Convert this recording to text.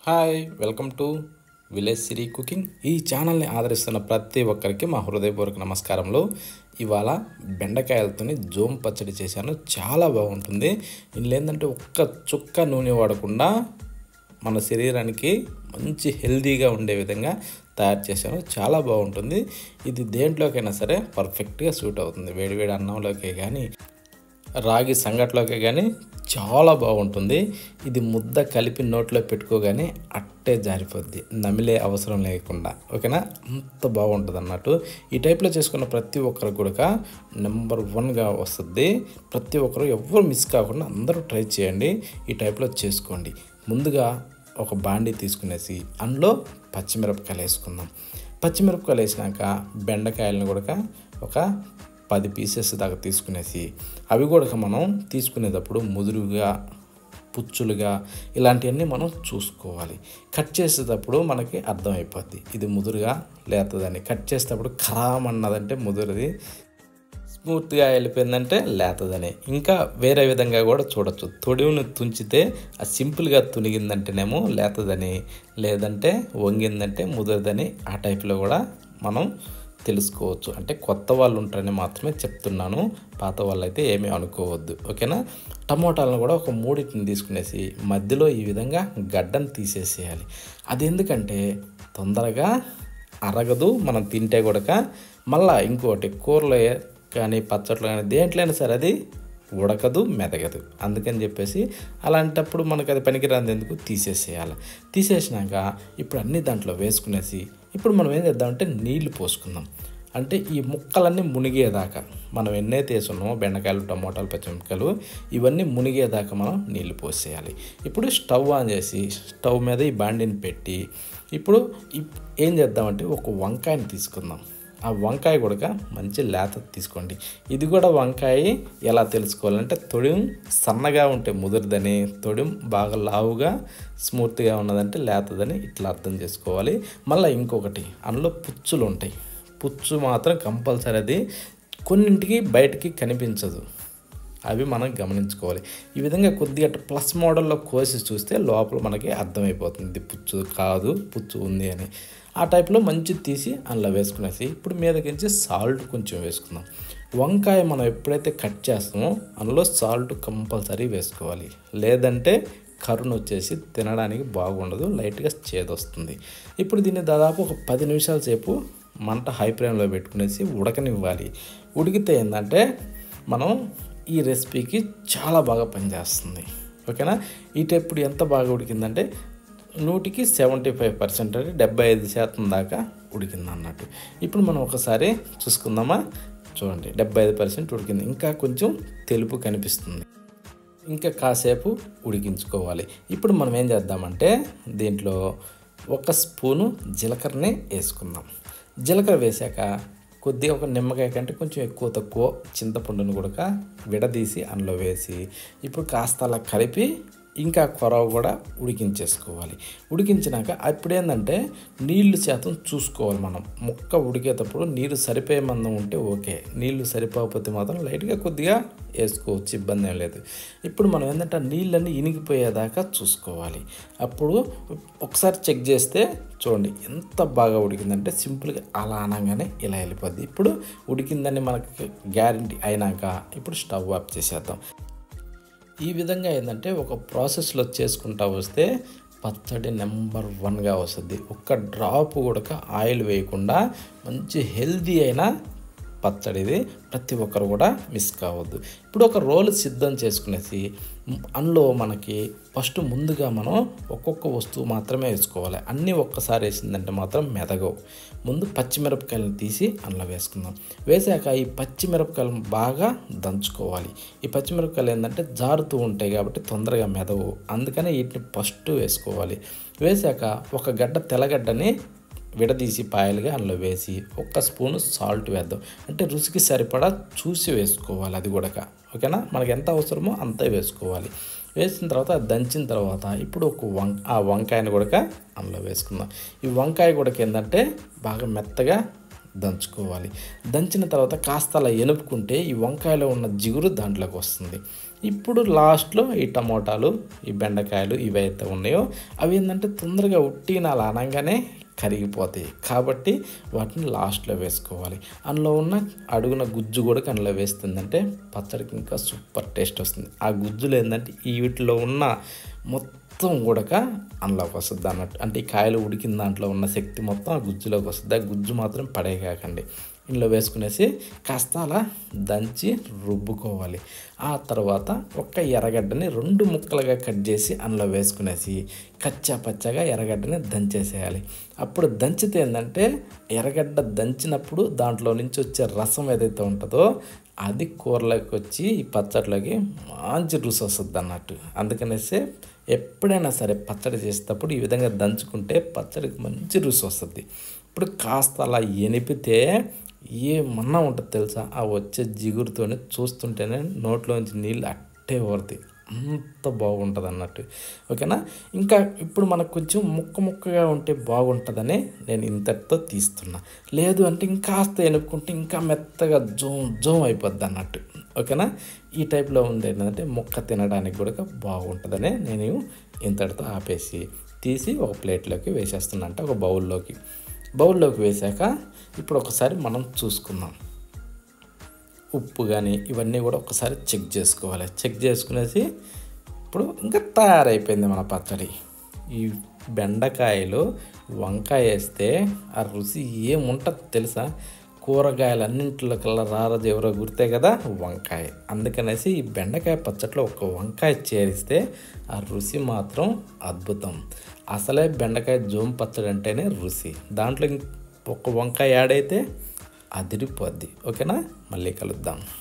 hi welcome to village సిరీ cooking ఈ ఛానల్ని ఆదరిస్తున్న ప్రతి ఒక్కరికి మా హృదయపూర్వక నమస్కారములు ఇవాళ బెండకాయలతోని జోమ్ పచ్చడి చేశాను చాలా బాగుంటుంది ఇందులో ఏంటంటే ఒక్క చుక్క నూనె వాడకుండా మన శరీరానికి మంచి హెల్తీగా ఉండే విధంగా తయారు చేశాను చాలా బాగుంటుంది ఇది దేంట్లోకైనా సరే పర్ఫెక్ట్గా సూట్ అవుతుంది వేడివేడి అన్నంలోకే కానీ రాగి సంగట్లోకే కానీ చాలా బాగుంటుంది ఇది ముద్ద కలిపి నోట్లో పెట్టుకోగానే అట్టే జారిపోద్ది నమిలే అవసరం లేకుండా ఓకేనా అంత బాగుంటుంది అన్నట్టు ఈ టైప్లో చేసుకున్న ప్రతి ఒక్కరు కూడా నెంబర్ వన్గా వస్తుంది ప్రతి ఒక్కరు ఎవ్వరు మిస్ కాకుండా అందరూ ట్రై చేయండి ఈ టైప్లో చేసుకోండి ముందుగా ఒక బాండీ తీసుకునేసి అందులో పచ్చిమిరపకాయలు వేసుకుందాం పచ్చిమిరపకాయలు వేసినాక బెండకాయలను కూడా ఒక పది పీసెస్ దాకా తీసుకునేసి అవి కూడా మనం తీసుకునేటప్పుడు ముదురుగా పుచ్చులుగా ఇలాంటివన్నీ మనం చూసుకోవాలి కట్ చేసేటప్పుడు మనకి అర్థమైపోద్ది ఇది ముదురుగా లేతదని కట్ చేసేటప్పుడు ఖరామ్ అన్నదంటే ముదురుది స్మూత్గా వెళ్ళిపోయిందంటే లేతదని ఇంకా వేరే విధంగా కూడా చూడొచ్చు తొడివును తుంచితే అది సింపుల్గా తునిగిందంటేనేమో లేతదని లేదంటే వంగిందంటే ముదరదని ఆ టైప్లో కూడా మనం తెలుసుకోవచ్చు అంటే కొత్త వాళ్ళు ఉంటారని మాత్రమే చెప్తున్నాను పాత వాళ్ళు అయితే ఏమీ అనుకోవద్దు ఓకేనా టమోటాలను కూడా ఒక మూడింటిని తీసుకునేసి మధ్యలో ఈ విధంగా గడ్డను తీసేసేయాలి అది ఎందుకంటే తొందరగా అరగదు మనం తింటే కూడా మళ్ళీ ఇంకోటి కూరలో కానీ పచ్చట్లు కానీ దేంట్లైనా సరే అది ఉడకదు మెదగదు అందుకని చెప్పేసి అలాంటప్పుడు మనకు అది పనికిరాంది ఎందుకు తీసేసేయాలి తీసేసినాక ఇప్పుడు అన్ని దాంట్లో వేసుకునేసి ఇప్పుడు మనం ఏం చేద్దామంటే నీళ్లు పోసుకుందాం అంటే ఈ ముక్కలన్నీ మునిగేదాకా మనం ఎన్నైతే వేసున్నామో బెండకాయలు టమోటాలు పచ్చిమిరపకాయలు ఇవన్నీ మునిగేదాకా మనం నీళ్లు పోసేయాలి ఇప్పుడు స్టవ్ ఆన్ చేసి స్టవ్ మీద ఈ బాండిని పెట్టి ఇప్పుడు ఏం చేద్దామంటే ఒక వంకాయని తీసుకుందాం ఆ వంకాయ కూడా మంచి లేత తీసుకోండి ఇది కూడా వంకాయ ఎలా తెలుసుకోవాలంటే తొడిం సన్నగా ఉంటే ముదురుదని తొడిం బాగా లావుగా స్మూత్గా ఉన్నదంటే లేతదని ఇట్లా అర్థం చేసుకోవాలి మళ్ళీ ఇంకొకటి అందులో పుచ్చులు ఉంటాయి పుచ్చు మాత్రం కంపల్సరీ అది కొన్నింటికి బయటికి కనిపించదు అవి మనం గమనించుకోవాలి ఈ విధంగా కొద్దిగా ప్లస్ మోడల్లో కోసి చూస్తే లోపల మనకి అర్థమైపోతుంది ఇది పుచ్చు కాదు పుచ్చు ఉంది అని ఆ టైప్లో మంచి తీసి అందులో వేసుకునేసి ఇప్పుడు మీదకించి సాల్ట్ కొంచెం వేసుకుందాం వంకాయ మనం ఎప్పుడైతే కట్ చేస్తామో అందులో సాల్ట్ కంపల్సరీ వేసుకోవాలి లేదంటే కరుణ వచ్చేసి తినడానికి బాగుండదు లైట్గా చేదొస్తుంది ఇప్పుడు దీన్ని దాదాపు ఒక పది నిమిషాల సేపు మంట హై ఫ్లేమ్లో పెట్టుకునేసి ఉడకనివ్వాలి ఉడికితే ఏంటంటే మనం ఈ రెసిపీకి చాలా బాగా పనిచేస్తుంది ఓకేనా ఈ టైప్పుడు ఎంత బాగా ఉడికిందంటే నూటికి సెవెంటీ ఫైవ్ పర్సెంట్ అంటే డెబ్బై ఐదు శాతం దాకా ఉడికింది అన్నట్టు ఇప్పుడు మనం ఒకసారి చూసుకుందామా చూడండి డెబ్బై ఐదు పర్సెంట్ ఉడికింది ఇంకా కొంచెం తెలుపు కనిపిస్తుంది ఇంకా కాసేపు ఉడికించుకోవాలి ఇప్పుడు మనం ఏం చేద్దామంటే దీంట్లో ఒక స్పూను జీలకర్రని వేసుకుందాం జీలకర్ర వేసాక కొద్దిగా ఒక నిమ్మకాయ కంటే కొంచెం ఎక్కువ తక్కువ చింతపండును కూడా విడదీసి అందులో వేసి ఇప్పుడు కాస్త అలా కలిపి ఇంకా కొరవ కూడా ఉడికించేసుకోవాలి ఉడికించినాక అప్పుడు ఏంటంటే నీళ్లు శాతం చూసుకోవాలి మనం ముక్క ఉడికేటప్పుడు నీరు సరిపోయే మందం ఉంటే ఓకే నీళ్లు సరిపోకపోతే మాత్రం లైట్గా కొద్దిగా వేసుకోవచ్చు ఇబ్బంది ఏం లేదు ఇప్పుడు మనం ఏంటంటే నీళ్ళన్నీ ఇనిగిపోయేదాకా చూసుకోవాలి అప్పుడు ఒకసారి చెక్ చేస్తే చూడండి ఎంత బాగా ఉడికిందంటే సింపుల్గా అలా అనగానే ఇలా వెళ్ళిపోద్ది ఇప్పుడు ఉడికిందని మనకి గ్యారంటీ అయినాక ఇప్పుడు స్టవ్ ఆఫ్ చేసేద్దాం ఈ విధంగా ఏంటంటే ఒక ప్రాసెస్లో చేసుకుంటా వస్తే పచ్చడి నెంబర్ వన్గా వస్తుంది ఒక్క డ్రాప్ కూడా ఆయిల్ వేయకుండా మంచి హెల్దీ అయిన పచ్చడిది ప్రతి ఒక్కరు కూడా మిస్ కావద్దు ఇప్పుడు ఒక రోల్ సిద్ధం చేసుకునేసి అందులో మనకి ఫస్ట్ ముందుగా మనం ఒక్కొక్క వస్తువు మాత్రమే వేసుకోవాలి అన్నీ ఒక్కసారి వేసిందంటే మాత్రం మెదగవు ముందు పచ్చిమిరపకాయలను తీసి అందులో వేసుకుందాం వేసాక ఈ పచ్చిమిరపకాయలను బాగా దంచుకోవాలి ఈ పచ్చిమిరపకాయలు ఏంటంటే జారుతూ ఉంటాయి కాబట్టి తొందరగా మెదవు అందుకనే వీటిని ఫస్ట్ వేసుకోవాలి వేసాక ఒక గడ్డ తెల్లగడ్డని విడదీసి పాయలుగా అందులో వేసి ఒక్క స్పూను సాల్ట్ వేద్దాం అంటే రుచికి సరిపడా చూసి వేసుకోవాలి అది కూడా ఓకేనా మనకి ఎంత అవసరమో అంతే వేసుకోవాలి వేసిన తర్వాత దంచిన తర్వాత ఇప్పుడు ఒక వం ఆ వంకాయని కూడా అందులో వేసుకుందాం ఈ వంకాయ కూడా ఏంటంటే బాగా మెత్తగా దంచుకోవాలి దంచిన తర్వాత కాస్త అలా ఎనుపుకుంటే ఈ వంకాయలో ఉన్న జిగురు దాంట్లోకి వస్తుంది ఇప్పుడు లాస్ట్లో ఈ టమోటాలు ఈ బెండకాయలు ఇవైతే ఉన్నాయో అవి ఏంటంటే తొందరగా ఉట్టిన అలా అనగానే కరిగిపోతాయి కాబట్టి వాటిని లాస్ట్లో వేసుకోవాలి అందులో ఉన్న అడుగున గుజ్జు కూడా అందులో వేస్తుందంటే పచ్చడికి ఇంకా సూపర్ టేస్ట్ వస్తుంది ఆ గుజ్జులో ఏంటంటే ఈ వీటిలో ఉన్న మొత్తం కూడా అందులోకి వస్తుంది అన్నట్టు అంటే ఈ కాయలు ఉడికిన దాంట్లో ఉన్న శక్తి మొత్తం ఆ గుజ్జులోకి వస్తుంది ఆ గుజ్జు మాత్రం పడేయకండి ఇందులో వేసుకునేసి కాస్త అలా దంచి రుబ్బుకోవాలి ఆ తర్వాత ఒక్క ఎర్రగడ్డని రెండు ముక్కలుగా కట్ చేసి అందులో వేసుకునేసి కచ్చా పచ్చగా ఎర్రగడ్డని దంచేసేయాలి అప్పుడు దంచితే ఏంటంటే ఎర్రగడ్డ దంచినప్పుడు దాంట్లో నుంచి వచ్చే రసం ఏదైతే ఉంటుందో అది కూరలోకి వచ్చి ఈ పచ్చడిలోకి మంచి రుచి వస్తుంది అన్నట్టు అందుకనేసి ఎప్పుడైనా సరే పచ్చడి చేసేటప్పుడు ఈ విధంగా దంచుకుంటే పచ్చడికి మంచి రుచి వస్తుంది ఇప్పుడు కాస్త అలా ఎనిపితే ఏమన్నా ఉంటుంది తెలుసా ఆ వచ్చే జిగురుతోనే చూస్తుంటేనే నోట్లోంచి నీళ్ళు అట్టే ఓరుతాయి అంత బాగుంటుంది అన్నట్టు ఓకేనా ఇంకా ఇప్పుడు మనకు కొంచెం ముక్క ముక్కగా ఉంటే బాగుంటుందని నేను ఇంతటితో తీస్తున్నా లేదు అంటే ఇంకాస్త ఎనుక్కుంటే ఇంకా మెత్తగా జోమ్ జోమ్ అయిపోద్ది అన్నట్టు ఓకేనా ఈ టైప్లో ఉంది ఏంటంటే ముక్క తినడానికి కూడా బాగుంటుందని నేను ఇంతటితో ఆపేసి తీసి ఒక ప్లేట్లోకి వేసేస్తున్నా అంటే ఒక బౌల్లోకి బౌల్లోకి వేసాక ఇప్పుడు ఒకసారి మనం చూసుకుందాం ఉప్పు కానీ ఇవన్నీ కూడా ఒకసారి చెక్ చేసుకోవాలి చెక్ చేసుకునేసి ఇప్పుడు ఇంకా తయారైపోయింది మన పచ్చడి ఈ బెండకాయలు వంకాయ వేస్తే ఆ రుచి ఏముంటుంది తెలుసా కూరగాయలన్నింటిలో కల్లా రారదు ఎవరో గుర్తే కదా వంకాయ అందుకనేసి ఈ బెండకాయ పచ్చట్లో ఒక వంకాయ చేరిస్తే ఆ రుచి మాత్రం అద్భుతం అసలే బెండకాయ జోమ్ పచ్చడి అంటేనే రుచి దాంట్లో ఒక వంకాయ యాడ్ అయితే అదిరిపోద్ది ఓకేనా మళ్ళీ కలుద్దాం